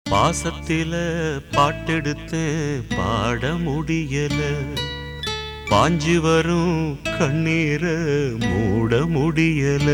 பாசத்தில பாட்டெடுத்து பாட முடியல பாஞ்சு வரும் கண்ணீர மூட முடியல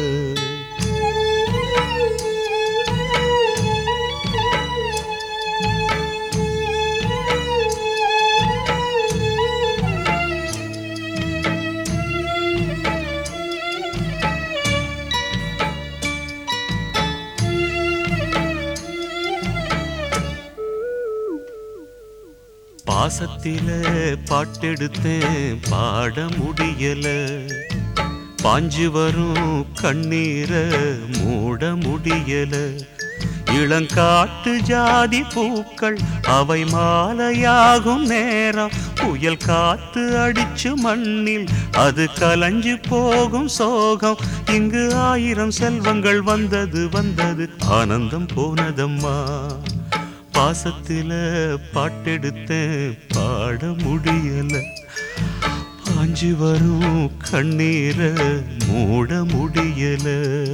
பாசத்தில பாட்டெடுத்து பாட முடியல பாஞ்சு வரும் கண்ணீர மூட முடியல இளங்காட்டு ஜாதி பூக்கள் அவை மாலையாகும் நேரம் புயல் காத்து அடிச்சு மண்ணில் அது கலஞ்சு போகும் சோகம் இங்கு ஆயிரம் செல்வங்கள் வந்தது வந்தது ஆனந்தம் போனதம்மா பாசத்தில பாட்டெடுத்தேன் பாட முடியல பாஞ்சு வரும் கண்ணீர மூட முடியல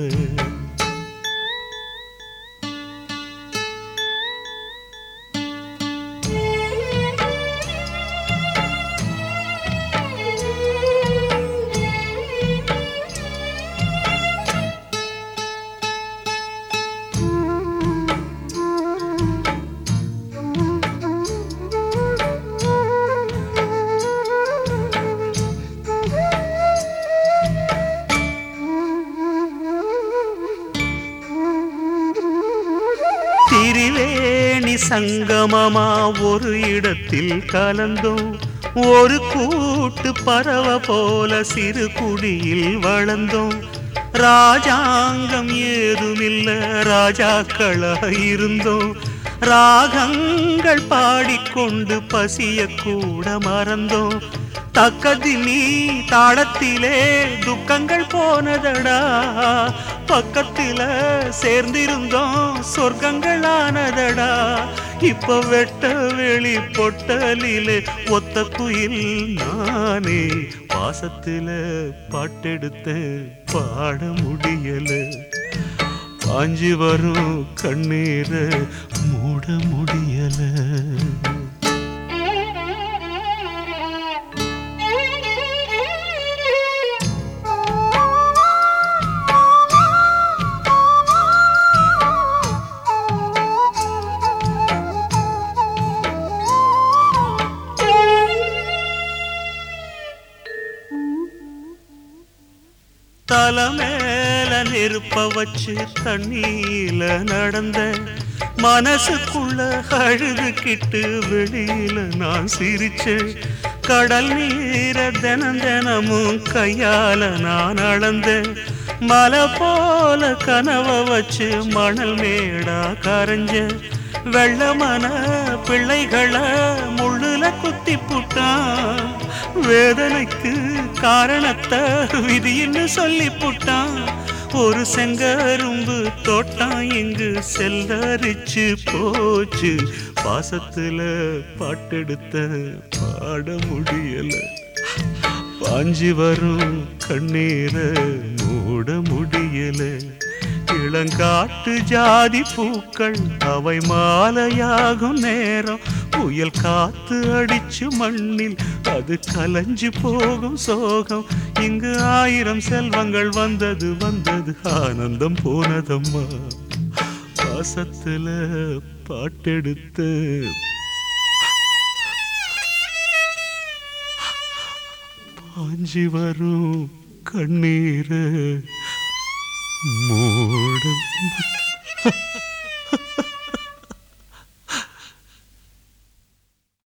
திரிவேணி சங்கமமா ஒரு இடத்தில் கலந்தோம் ஒரு கூட்டு பறவை போல சிறு குடியில் வளர்ந்தோம் ராஜாங்கம் ஏதுமில்ல ராஜாக்களா இருந்தோம் ராகங்கள் பாடிக்கொண்டு பசிய கூட மறந்தோம் தக்கதி நீ தாளத்திலே துக்கங்கள் போனதடா பக்கத்தில சேர்ந்திருந்தோம் சொர்க்கங்கள் ஆனதடா இப்ப வெட்ட வெளி பொட்டலிலே ஒத்த குயில் நானே பாசத்தில பாட்டெடுத்த பாட முடியல பாஞ்சு வரும் கண்ணீர மூட முடியல தல மேல நெருப்ப வச்சு தண்ணியில நடந்த மனசுக்குள்ள அழுதுகிட்டு வெளியில நான் சிரிச்சேன் கடல் நீர தினம் தினமும் கையால நான் அளந்தேன் மலை போல கனவ வச்சு மணல் மேடா கரைஞ்சேன் வெள்ளமன பிள்ளைகளை முள்ளுல குத்தி புட்டான் வேதனைக்கு காரணத்தை விதின்னு சொல்லி புட்டான் ஒரு செங்கரும்பு தோட்டம் இங்கு செல்லரிச்சு போச்சு பாசத்துல பாட்டெடுத்த பாட முடியல பாஞ்சி வரும் கண்ணீர மூட முடியல இளங்காட்டு ஜாதி பூக்கள் அவை மாலையாகும் நேரம் புயல் காத்து அடிச்சு மண்ணில் அது கலஞ்சு போகும் சோகம் இங்கு ஆயிரம் செல்வங்கள் வந்தது வந்தது ஆனந்தம் போனதம்மா பாசத்துல பாட்டெடுத்து பாஞ்சி வரும் கண்ணீர மூட